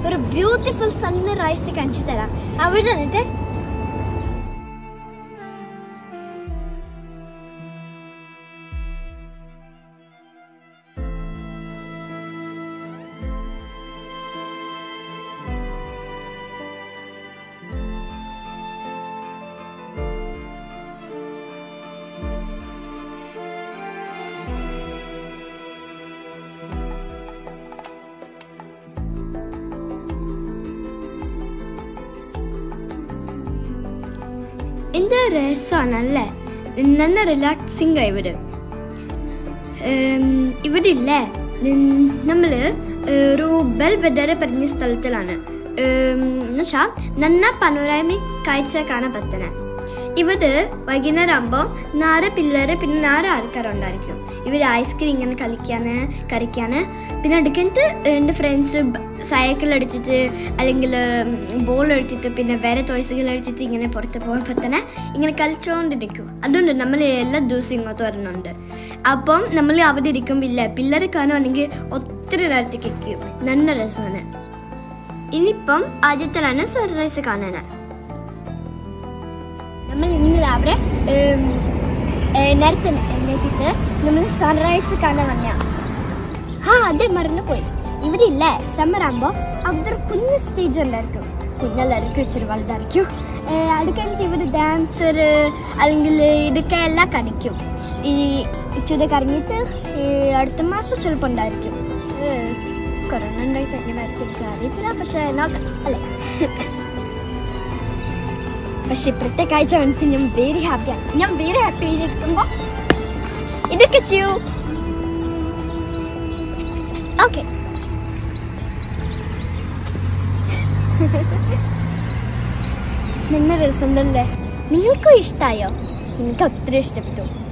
ഒരു beautiful sunrise കാണിച്ചു തരാം അവിടെ എന്നിട്ട് എന്ത് രസമാണല്ലേ നല്ല റിലാക്സിങ് ആയി ഇവിടെ ഉം, ഇവിടെ ഇല്ലേ നമ്മൾ ഒരു ബെൽ വെഡറെ പറഞ്ഞ സ്ഥലത്തിലാണ് എന്നുവെച്ചാൽ നന്ന പനോരാമിക് കാഴ്ച കാണാൻ പറ്റണേ ഇവിടെ വൈകുന്നേരം ആകുമ്പോൾ നാല് പിള്ളേര് പിന്നെ നാല് ആൾക്കാരുണ്ടായിരിക്കും ഇവർ ഐസ്ക്രീം ഇങ്ങനെ കളിക്കാൻ കറിക്കാൻ പിന്നെ അടുക്കത്ത് എൻ്റെ ഫ്രണ്ട്സ് സൈക്കിൾ എടുത്തിട്ട് അല്ലെങ്കിൽ ബോൾ എടുത്തിട്ട് പിന്നെ വേറെ ടോയ്സുകൾ എടുത്തിട്ട് ഇങ്ങനെ പുറത്ത് പോകുമ്പോൾ തന്നെ ഇങ്ങനെ കളിച്ചുകൊണ്ടിരിക്കും അതുകൊണ്ട് നമ്മൾ എല്ലാ ദിവസവും ഇങ്ങോട്ട് വരുന്നുണ്ട് അപ്പം നമ്മൾ അവിടെ ഇരിക്കുമ്പോൾ ഇല്ല പിള്ളേരെ കാണുവാണെങ്കിൽ ഒത്തിരി നേരത്തേക്ക് ഇരിക്കും നല്ല രസമാണ് ഇനിയിപ്പം ആദ്യത്തിലാണ് സൺറൈസ് കാണാൻ നമ്മൾ ഇന്ന് രാവിലെ ഉം, ഏ, നേരത്തെ എഴുന്നേറ്റിട്ട് നമ്മൾ സൺറൈസ് കാണാൻ വന്ന ആ അതെ മറന്നു പോയി ഇവിടെ ഇല്ലേ സമ്മർ ആകുമ്പോൾ അവിടെ ഒരു കുഞ്ഞ് സ്റ്റേജ് ഉണ്ടായിരിക്കും കുഞ്ഞെല്ലാവർക്കും ഇച്ചിരി വലുതായിരിക്കും അടുക്കഴിഞ്ഞിട്ട് ഇവർ ഡാൻസർ അല്ലെങ്കിൽ ഇതൊക്കെ എല്ലാം കളിക്കും ഈ ഇച്ചിരി കറങ്ങിയിട്ട് ഈ അടുത്ത മാസം ചിലപ്പോൾ ഉണ്ടായിരിക്കും കൊറോണ ഉണ്ടായിട്ട് എങ്ങനെയായിരിക്കും എനിക്ക് അറിയത്തില്ല പക്ഷേ നോക്കാം അല്ലേ പക്ഷെ ഇപ്പോഴത്തെ കാഴ്ച മനസ്സിൽ ഞാൻ വെരി ഹാപ്പിയാണ് ഞാൻ വെരി ഹാപ്പി ആയിരിക്കുമ്പോൾ ഇതൊക്കെ ചെയ്യൂ ഓക്കെ നിന്ന രസം തന്നെ നിങ്ങൾക്കും ഇഷ്ടമായോ നിങ്ങൾക്ക് ഒത്തിരി ഇഷ്ടപ്പെട്ടു